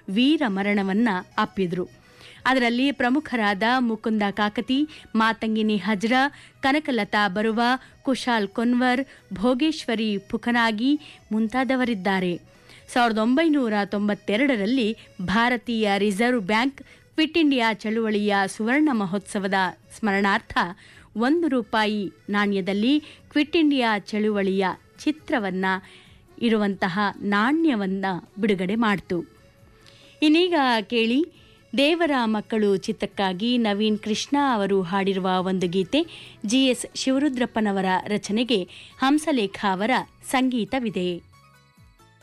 ವೀರ ಮರಣವನ್ನ ಅಪ್ಪಿದ್ರು ಅದರಲ್ಲಿ ಪ್ರಮುಖರಾದ ಮುಕುಂದ ಕಾಕತಿ ಮಾತಂಗಿನಿ ಹಜ್ರಾ ಕನಕಲತಾ ಬರುವ ಕುಶಾಲ್ ಕೊನ್ವರ್ ಭೋಗೇಶ್ವರಿ ಫುಕನಾಗಿ ಮುಂತಾದವರಿದ್ದಾರೆ ಸಾವಿರದ ಒಂಬೈನೂರ ತೊಂಬತ್ತೆರಡರಲ್ಲಿ ಭಾರತೀಯ ರಿಸರ್ವ್ ಬ್ಯಾಂಕ್ ಕ್ವಿಟ್ ಇಂಡಿಯಾ ಚಳುವಳಿಯ ಸುವರ್ಣ ಮಹೋತ್ಸವದ ಸ್ಮರಣಾರ್ಥ ಒಂದು ರೂಪಾಯಿ ನಾಣ್ಯದಲ್ಲಿ ಕ್ವಿಟ್ ಇಂಡಿಯಾ ಚಳುವಳಿಯ ಚಿತ್ರವನ್ನ ಇರುವಂತಹ ನಾಣ್ಯವನ್ನ ಬಿಡುಗಡೆ ಮಾಡಿತು ಇನ್ನೀಗ ಕೇಳಿ ದೇವರ ಮಕ್ಕಳು ಚಿತ್ರಕ್ಕಾಗಿ ನವೀನ್ ಕೃಷ್ಣ ಅವರು ಹಾಡಿರುವ ಒಂದು ಗೀತೆ ಜಿಎಸ್ ಶಿವರುದ್ರಪ್ಪನವರ ರಚನೆಗೆ ಹಂಸಲೇಖ ಅವರ ಸಂಗೀತವಿದೆ